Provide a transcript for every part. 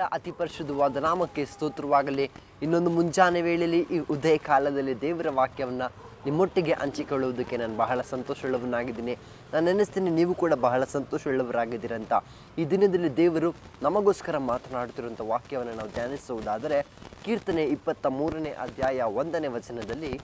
ಅತಿ ಪರಿಶುದ್ಧವಾದ ನಾಮಕ್ಕೆ ಸ್ತೋತ್ರವಾಗಲಿ ಇನ್ನೊಂದು ಮುಂಜಾನೆ ವೇಳೆಯಲ್ಲಿ ಈ ಉದಯ ಕಾಲದಲ್ಲಿ ದೇವರ ವಾಕ್ಯವನ್ನು ನಿಮ್ಮೊಟ್ಟಿಗೆ ಹಂಚಿಕೊಳ್ಳುವುದಕ್ಕೆ ನಾನು ಬಹಳ ಸಂತೋಷವುಳ್ಳವನಾಗಿದ್ದೀನಿ ನಾನು ನೆನೆಸ್ತೀನಿ ನೀವು ಕೂಡ ಬಹಳ ಸಂತೋಷವುಳ್ಳವರಾಗಿದ್ದೀರಂತ ಈ ದಿನದಲ್ಲಿ ದೇವರು ನಮಗೋಸ್ಕರ ಮಾತನಾಡುತ್ತಿರುವಂಥ ವಾಕ್ಯವನ್ನು ನಾವು ಧ್ಯಾನಿಸುವುದಾದರೆ ಕೀರ್ತನೆ ಇಪ್ಪತ್ತ ಮೂರನೇ ಅಧ್ಯಾಯ ಒಂದನೇ ವಚನದಲ್ಲಿ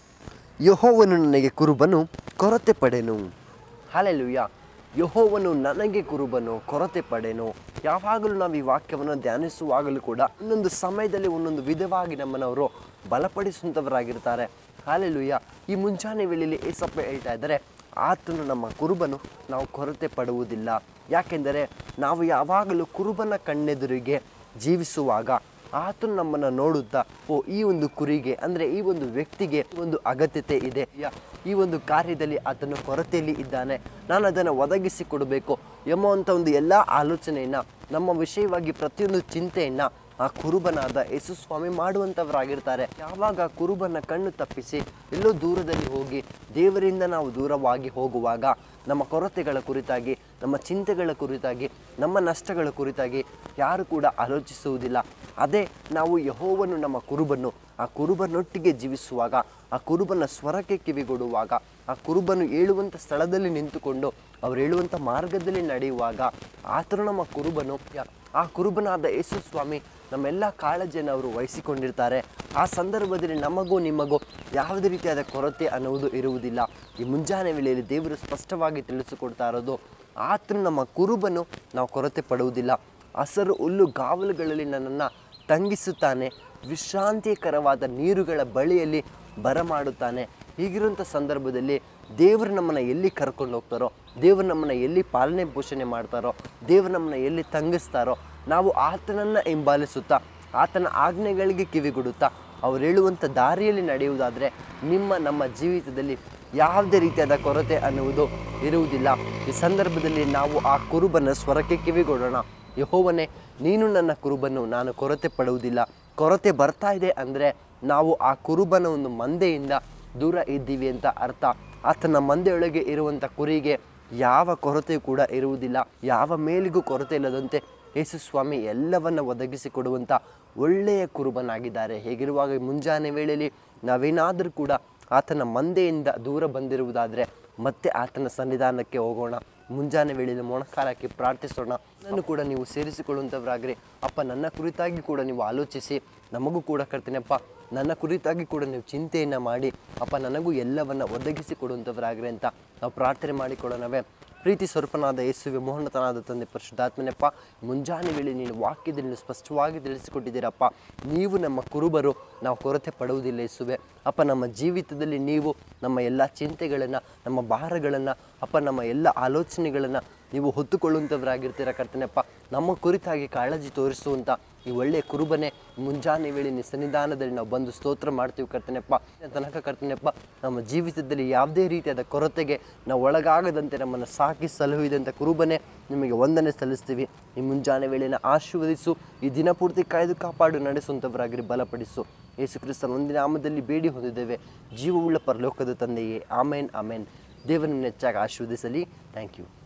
ಯಹೋವನು ನನಗೆ ಕುರುಬನು ಕೊರತೆ ಪಡೆನು ಹಾಲೆಲುಯ್ಯ ಯಹೋವನು ನನಗೆ ಕುರುಬನು ಕೊರತೆ ಪಡೆನು ಯಾವಾಗಲೂ ನಾವು ಈ ವಾಕ್ಯವನ್ನು ಧ್ಯಾನಿಸುವಾಗಲೂ ಕೂಡ ಒಂದೊಂದು ಸಮಯದಲ್ಲಿ ಒಂದೊಂದು ವಿಧವಾಗಿ ನಮ್ಮನವರು ಬಲಪಡಿಸುವಂಥವರಾಗಿರ್ತಾರೆ ಹಾಲೆಲುಯ್ಯ ಈ ಮುಂಜಾನೆ ವೇಳೆಯಲ್ಲಿ ಏಸಪ್ಪ ಹೇಳ್ತಾ ಇದ್ದಾರೆ ಆತನು ನಮ್ಮ ಕುರುಬನು ನಾವು ಕೊರತೆ ಪಡುವುದಿಲ್ಲ ಯಾಕೆಂದರೆ ನಾವು ಯಾವಾಗಲೂ ಕುರುಬನ ಕಣ್ಣೆದುರಿಗೆ ಜೀವಿಸುವಾಗ ಆತನು ನಮ್ಮನ್ನು ನೋಡುತ್ತಾ ಓ ಈ ಒಂದು ಕುರಿಗೆ ಅಂದರೆ ಈ ಒಂದು ವ್ಯಕ್ತಿಗೆ ಒಂದು ಅಗತ್ಯತೆ ಇದೆ ಯ- ಈ ಒಂದು ಕಾರ್ಯದಲ್ಲಿ ಆತನು ಕೊರತೆಯಲ್ಲಿ ಇದ್ದಾನೆ ನಾನು ಅದನ್ನು ಒದಗಿಸಿ ಕೊಡಬೇಕು ಎಂಬುವಂಥ ಒಂದು ಎಲ್ಲ ಆಲೋಚನೆಯನ್ನು ನಮ್ಮ ವಿಷಯವಾಗಿ ಪ್ರತಿಯೊಂದು ಚಿಂತೆಯನ್ನು ಆ ಕುರುಬನಾದ ಯೇಸು ಸ್ವಾಮಿ ಮಾಡುವಂಥವರಾಗಿರ್ತಾರೆ ಯಾವಾಗ ಆ ಕುರುಬನ ಕಣ್ಣು ತಪ್ಪಿಸಿ ಎಲ್ಲೋ ದೂರದಲ್ಲಿ ಹೋಗಿ ದೇವರಿಂದ ನಾವು ದೂರವಾಗಿ ಹೋಗುವಾಗ ನಮ್ಮ ಕೊರತೆಗಳ ಕುರಿತಾಗಿ ನಮ್ಮ ಚಿಂತೆಗಳ ಕುರಿತಾಗಿ ನಮ್ಮ ನಷ್ಟಗಳ ಕುರಿತಾಗಿ ಯಾರು ಕೂಡ ಆಲೋಚಿಸುವುದಿಲ್ಲ ಅದೇ ನಾವು ಯಹೋವನು ನಮ್ಮ ಕುರುಬನ್ನು ಆ ಕುರುಬನೊಟ್ಟಿಗೆ ಜೀವಿಸುವಾಗ ಆ ಕುರುಬನ ಸ್ವರಕ್ಕೆ ಕಿವಿಗೊಡುವಾಗ ಆ ಕುರುಬನು ಹೇಳುವಂಥ ಸ್ಥಳದಲ್ಲಿ ನಿಂತುಕೊಂಡು ಅವ್ರು ಹೇಳುವಂಥ ಮಾರ್ಗದಲ್ಲಿ ನಡೆಯುವಾಗ ಆತನು ನಮ್ಮ ಕುರುಬನು ಯ- ಆ ಕುರುಬನಾದ ಯೇಸು ಸ್ವಾಮಿ ನಮ್ಮೆಲ್ಲ ಕಾಳಜಿಯನ್ನು ಅವರು ವಹಿಸಿಕೊಂಡಿರ್ತಾರೆ ಆ ಸಂದರ್ಭದಲ್ಲಿ ನಮಗೂ ನಿಮಗೂ ಯಾವುದೇ ರೀತಿಯಾದ ಕೊರತೆ ಅನ್ನುವುದು ಇರುವುದಿಲ್ಲ ಈ ಮುಂಜಾನೆ ವೇಳೆಯಲ್ಲಿ ದೇವರು ಸ್ಪಷ್ಟವಾಗಿ ತಿಳಿಸಿಕೊಡ್ತಾ ಇರೋದು ಆತನು ನಮ್ಮ ಕುರುಬನು ನಾವು ಕೊರತೆ ಪಡುವುದಿಲ್ಲ ಹಸರು ಹುಲ್ಲು ಗಾವಲುಗಳಲ್ಲಿ ನನ್ನನ್ನು ತಂಗಿಸುತ್ತಾನೆ ವಿಶ್ರಾಂತಿಕರವಾದ ನೀರುಗಳ ಬಳಿಯಲ್ಲಿ ಬರಮಾಡುತ್ತಾನೆ ಹೀಗಿರುವಂಥ ಸಂದರ್ಭದಲ್ಲಿ ದೇವರು ನಮ್ಮನ್ನು ಎಲ್ಲಿ ಕರ್ಕೊಂಡು ಹೋಗ್ತಾರೋ ದೇವರು ನಮ್ಮನ್ನು ಎಲ್ಲಿ ಪಾಲನೆ ಪೋಷಣೆ ಮಾಡ್ತಾರೋ ದೇವರು ನಮ್ಮನ್ನು ಎಲ್ಲಿ ತಂಗಿಸ್ತಾರೋ ನಾವು ಆತನನ್ನು ಹಿಂಬಾಲಿಸುತ್ತಾ ಆತನ ಆಜ್ಞೆಗಳಿಗೆ ಕಿವಿಗೊಡುತ್ತಾ ಅವ್ರು ಹೇಳುವಂಥ ದಾರಿಯಲ್ಲಿ ನಡೆಯುವುದಾದರೆ ನಿಮ್ಮ ನಮ್ಮ ಜೀವಿತದಲ್ಲಿ ಯಾವುದೇ ರೀತಿಯಾದ ಕೊರತೆ ಅನ್ನುವುದು ಇರುವುದಿಲ್ಲ ಈ ಸಂದರ್ಭದಲ್ಲಿ ನಾವು ಆ ಕುರುಬನ ಸ್ವರಕ್ಕೆ ಕಿವಿಗೊಡೋಣ ಯಹೋವನೇ ನೀನು ನನ್ನ ಕುರುಬನು ನಾನು ಕೊರತೆ ಪಡುವುದಿಲ್ಲ ಕೊರತೆ ಬರ್ತಾ ಇದೆ ಅಂದರೆ ನಾವು ಆ ಕುರುಬನ ಒಂದು ಮಂದೆಯಿಂದ ದೂರ ಇದ್ದೀವಿ ಅಂತ ಅರ್ಥ ಆತನ ಮಂದೆಯೊಳಗೆ ಇರುವಂಥ ಕುರಿಗೆ ಯಾವ ಕೊರತೆಯೂ ಕೂಡ ಇರುವುದಿಲ್ಲ ಯಾವ ಮೇಲಿಗೂ ಕೊರತೆ ಇಲ್ಲದಂತೆ ಯೇಸು ಸ್ವಾಮಿ ಎಲ್ಲವನ್ನು ಒದಗಿಸಿಕೊಡುವಂಥ ಒಳ್ಳೆಯ ಕುರುಬನಾಗಿದ್ದಾರೆ ಹೇಗಿರುವಾಗ ಈ ಮುಂಜಾನೆ ವೇಳೆಯಲ್ಲಿ ನಾವೇನಾದರೂ ಕೂಡ ಆತನ ಮಂದೆಯಿಂದ ದೂರ ಬಂದಿರುವುದಾದರೆ ಮತ್ತೆ ಆತನ ಸನ್ನಿಧಾನಕ್ಕೆ ಹೋಗೋಣ ಮುಂಜಾನೆ ವೇಳೆಯಲ್ಲಿ ಮೊಣಕಾಲಕ್ಕೆ ಪ್ರಾರ್ಥಿಸೋಣ ನನ್ನನ್ನು ಕೂಡ ನೀವು ಸೇರಿಸಿಕೊಳ್ಳುವಂಥವ್ರಾಗ್ರಿ ಅಪ್ಪ ನನ್ನ ಕುರಿತಾಗಿ ಕೂಡ ನೀವು ಆಲೋಚಿಸಿ ನಮಗೂ ಕೂಡ ಕರ್ತೀನಪ್ಪ ನನ್ನ ಕುರಿತಾಗಿ ಕೂಡ ನೀವು ಚಿಂತೆಯನ್ನು ಮಾಡಿ ಅಪ್ಪ ನನಗೂ ಎಲ್ಲವನ್ನು ಒದಗಿಸಿ ಕೊಡುವಂಥವ್ರಾಗ್ರಿ ಅಂತ ನಾವು ಪ್ರಾರ್ಥನೆ ಮಾಡಿಕೊಳ್ಳೋಣವೇ ಪ್ರೀತಿ ಸ್ವರೂಪನಾದ ಯೇಸುವೆ ಮೋಹನತನಾದ ತಂದೆ ಪರಿಶುದ್ಧಾತ್ಮನಪ್ಪ ಮುಂಜಾನೆ ವೇಳೆ ನೀನು ವಾಕ್ಯದಲ್ಲಿ ನೀನು ಸ್ಪಷ್ಟವಾಗಿ ತಿಳಿಸಿಕೊಟ್ಟಿದ್ದೀರಪ್ಪ ನೀವು ನಮ್ಮ ಕುರುಬರು ನಾವು ಕೊರತೆ ಪಡುವುದಿಲ್ಲ ಯೇಸುವೆ ಅಪ್ಪ ನಮ್ಮ ಜೀವಿತದಲ್ಲಿ ನೀವು ನಮ್ಮ ಎಲ್ಲ ಚಿಂತೆಗಳನ್ನು ನಮ್ಮ ಭಾರಗಳನ್ನು ಅಪ್ಪ ನಮ್ಮ ಎಲ್ಲ ಆಲೋಚನೆಗಳನ್ನು ನೀವು ಹೊತ್ತುಕೊಳ್ಳುವಂಥವರಾಗಿರ್ತೀರ ಕರ್ತನೆಪ್ಪ ನಮ್ಮ ಕುರಿತಾಗಿ ಕಾಳಜಿ ತೋರಿಸುವಂಥ ಈ ಒಳ್ಳೆಯ ಕುರುಬನೆ ಮುಂಜಾನೆ ವೇಳೆ ನಿನ್ನ ಸನ್ನಿಧಾನದಲ್ಲಿ ನಾವು ಬಂದು ಸ್ತೋತ್ರ ಮಾಡ್ತೀವಿ ಕರ್ತನೆಪ್ಪ ತನಕ ಕರ್ತನೆಪ್ಪ ನಮ್ಮ ಜೀವಿತದಲ್ಲಿ ಯಾವುದೇ ರೀತಿಯಾದ ಕೊರತೆಗೆ ನಾವು ಒಳಗಾಗದಂತೆ ನಮ್ಮನ್ನು ಸಾಕಿ ಸಲಹುವಿದಂಥ ಕುರುಬನೆ ನಿಮಗೆ ವಂದನೆ ಸಲ್ಲಿಸ್ತೀವಿ ಈ ಮುಂಜಾನೆ ವೇಳೆಯನ್ನು ಆಶೀರ್ವದಿಸು ಈ ದಿನಪೂರ್ತಿ ಕಾಯ್ದು ಕಾಪಾಡು ನಡೆಸುವಂಥವರಾಗಿರಿ ಬಲಪಡಿಸು ಯೇಸು ಕ್ರಿಸ್ತನ ಒಂದಿನ ನಾಮದಲ್ಲಿ ಬೇಡಿ ಹೊಂದಿದ್ದೇವೆ ಜೀವವುಳ್ಳ ಪರಲೋಕದ ತಂದೆಯೇ ಆಮೇನ್ ಆಮೇನ್ ದೇವರನ್ನು ಹೆಚ್ಚಾಗಿ ಆಶೀರ್ವದಿಸಲಿ ಥ್ಯಾಂಕ್ ಯು